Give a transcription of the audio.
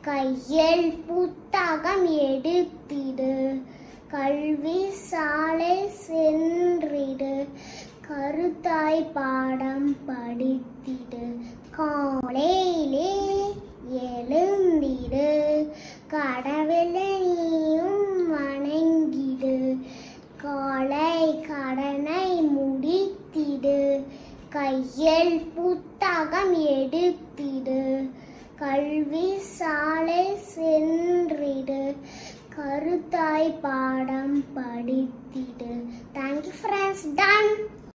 கையில் புத்தகம் எடுத்திடு கல்வி சாலை சென்றிடு கருத்தாய் பாடம் படித்திடு காலையிலே எழுந்திடு கடவுளை நீயும் வணங்கிடு காலை கடனை முடித்திடு கையில் புத்தகம் எடுத்திடு கல்வி சாலை சென்றிடு கருத்தாய் பாடம் படித்திடு தேங்க்யூ ஃப்ரெண்ட்ஸ் டன்